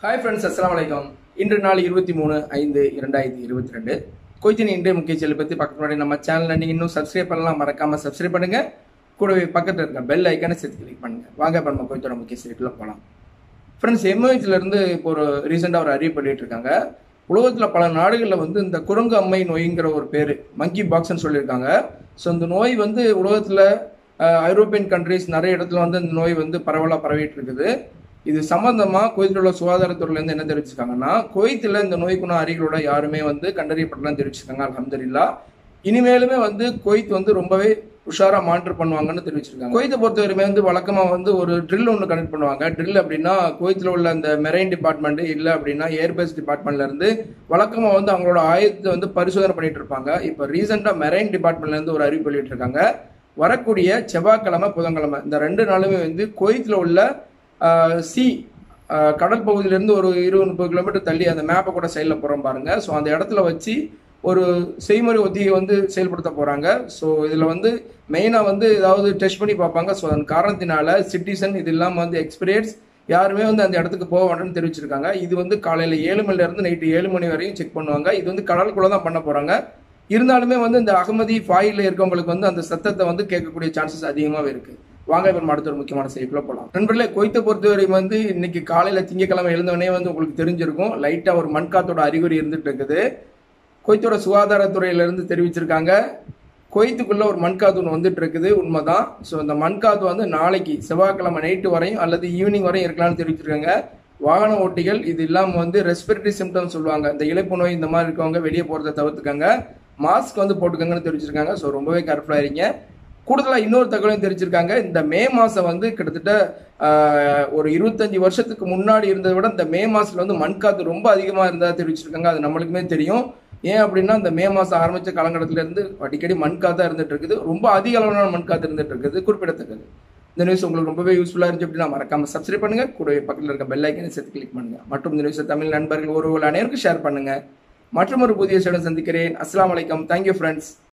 hi friends அஸ்ஸலாமு அலைக்கும் இன்று நாள் இருபத்தி மூணு ஐந்து இரண்டாயிரத்தி இருபத்தி ரெண்டு கொய்த்தின் இன்றைய முக்கிய செய்தி பற்றி பக்கத்து முன்னாடி நம்ம சேனலை நீங்கள் இன்னும் சப்ஸ்கிரைப் பண்ணலாம் மறக்காம சப்ஸ்கிரைப் பண்ணுங்க கூடவே பக்கத்தில் இருக்க பெல் ஐக்கானை சேர்த்து கிளிக் பண்ணுங்க வாங்க இப்போ நம்ம கொய்த்தோட முக்கிய செய்திக்குள்ள போகலாம் ஃப்ரெண்ட்ஸ் எம்ஓஹெச்ல இருந்து இப்போ ஒரு ரீசெண்டாக ஒரு அறிவிப்பு பண்ணிட்டு இருக்காங்க உலகத்தில் பல நாடுகளில் வந்து இந்த குரங்கு அம்மை நோய்ங்கிற ஒரு பேர் மங்கி பாக்ஸ்ன்னு சொல்லியிருக்காங்க ஸோ இந்த நோய் வந்து உலகத்தில் ஐரோப்பியன் கண்ட்ரிஸ் நிறைய இடத்துல வந்து இந்த நோய் வந்து பரவலாக பரவிட்டு இருக்குது இது சம்பந்தமாக குவைத்தில் உள்ள சுகாதாரத்துறையிலேருந்து என்ன தெரிவிச்சிருக்காங்கன்னா குவைத்தில் இந்த நோய்க்குண அறிகளோட யாருமே வந்து கண்டறியப்படலாம் தெரிவிச்சிருக்காங்க அலமதுல்லா இனிமேலுமே வந்து குவைத் வந்து ரொம்பவே உஷாரா மானிட்டர் பண்ணுவாங்கன்னு தெரிவிச்சிருக்காங்க குவைத்தை பொறுத்தவரையுமே வந்து வழக்கமா வந்து ஒரு ட்ரில் ஒன்று கனெக்ட் பண்ணுவாங்க ட்ரில் அப்படின்னா குவைத்தில் உள்ள அந்த மெரைன் டிபார்ட்மெண்ட் இல்லை அப்படின்னா ஏர்பேஸ் டிபார்ட்மெண்ட்ல இருந்து வழக்கமா வந்து அவங்களோட ஆயுதத்தை வந்து பரிசோதனை பண்ணிட்டு இருப்பாங்க இப்போ ரீசெண்டா மெரைன் டிபார்ட்மெண்ட்ல இருந்து ஒரு அறிவிப்பு வெளியிட்டு இருக்காங்க வரக்கூடிய செவ்வாய்க்கிழமை புதன்கிழமை இந்த ரெண்டு நாளுமே வந்து குவைத்தில் உள்ள சி கடல் பகுதியிலேருந்து ஒரு இருபது முப்பது கிலோமீட்டர் தள்ளி அந்த மேப்பை கூட சைடில் போகிறோம் பாருங்க ஸோ அந்த இடத்துல வச்சு ஒரு செய்முறை ஒத்திகை வந்து செயல்படுத்த போகிறாங்க ஸோ இதில் வந்து மெயினாக வந்து ஏதாவது டெஸ்ட் பண்ணி பார்ப்பாங்க ஸோ அதன் காரணத்தினால சிட்டிசன் இது இல்லாமல் வந்து எக்ஸ்பீரியன்ஸ் யாருமே வந்து அந்த இடத்துக்கு போக வேண்டாம்னு தெரிவிச்சிருக்காங்க இது வந்து காலையில் ஏழு மணிலேருந்து நைட்டு ஏழு மணி வரையும் செக் பண்ணுவாங்க இது வந்து கடலுக்குள்ளே தான் பண்ண போகிறாங்க இருந்தாலுமே வந்து இந்த அகமதி ஃபாயில் இருக்கவங்களுக்கு வந்து அந்த சத்தத்தை வந்து கேட்கக்கூடிய சான்சஸ் அதிகமாகவே இருக்குது வாங்க இப்போ அடுத்த ஒரு முக்கியமான செய்திக்குள்ள போகலாம் நண்பர்களே கொய்த்தை பொறுத்தவரை வந்து இன்னைக்கு காலையில திங்கக்கிழமை எழுந்தவனே வந்து உங்களுக்கு தெரிஞ்சிருக்கும் லைட்டா ஒரு மண்காத்தோட அறிகுறி இருந்துட்டு இருக்குது கொய்த்தோட சுகாதாரத்துறையில இருந்து தெரிவிச்சிருக்காங்க கொய்த்துக்குள்ள ஒரு மண்காத்து ஒன்று வந்துட்டு இருக்குது உண்மைதான் ஸோ இந்த மண்காத்து வந்து நாளைக்கு செவ்வாய்க்கிழமை நைட்டு வரையும் அல்லது ஈவினிங் வரையும் இருக்கலாம்னு தெரிவிச்சிருக்காங்க வாகன ஓட்டிகள் இது இல்லாமல் வந்து ரெஸ்பிரேட்டரி சிம்டம்ஸ் சொல்லுவாங்க இந்த இழைப்பு நோய் இந்த மாதிரி இருக்கவங்க வெளியே போகிறத தவிர்த்துக்கங்க மாஸ்க் வந்து போட்டுக்கங்கன்னு தெரிவிச்சிருக்காங்க ஸோ ரொம்பவே கேர்ஃபுல்லாக இருங்க கூடுதலாக இன்னொரு தகவலையும் தெரிவிச்சிருக்காங்க இந்த மே மாதம் வந்து கிட்டத்தட்ட ஒரு இருபத்தஞ்சு வருஷத்துக்கு முன்னாடி இருந்ததை விட இந்த மே மாதத்தில் வந்து மண்காத்து ரொம்ப அதிகமாக இருந்ததாக தெரிவிச்சிருக்காங்க அது நம்மளுக்குமே தெரியும் ஏன் அப்படின்னா இந்த மே மாதம் ஆரம்பித்த காலகட்டத்திலேருந்து அடிக்கடி மண்காத்தாக இருந்துட்டு இருக்குது ரொம்ப அதிக அளவிலான மண்காத்து இருந்துட்டு இருக்குது குறிப்பிடத்தக்கது இந்த நியூஸ் உங்களுக்கு ரொம்பவே யூஸ்ஃபுல்லாக இருந்துச்சு அப்படின்னா மறக்காம சப்ஸ்கிரைப் பண்ணுங்க கூடவே பக்கத்தில் இருக்க பெல் ஐக்கனை சேர்த்து கிளிக் பண்ணுங்க மற்றும் இந்த நியூஸை தமிழ் நண்பர்கள் ஒருவர் அனைவருக்கும் ஷேர் பண்ணுங்க மற்றும் ஒரு புதிய சேனல் சந்திக்கிறேன் அஸ்லாம் வலைக்கம் தேங்க்யூ ஃப்ரெண்ட்ஸ்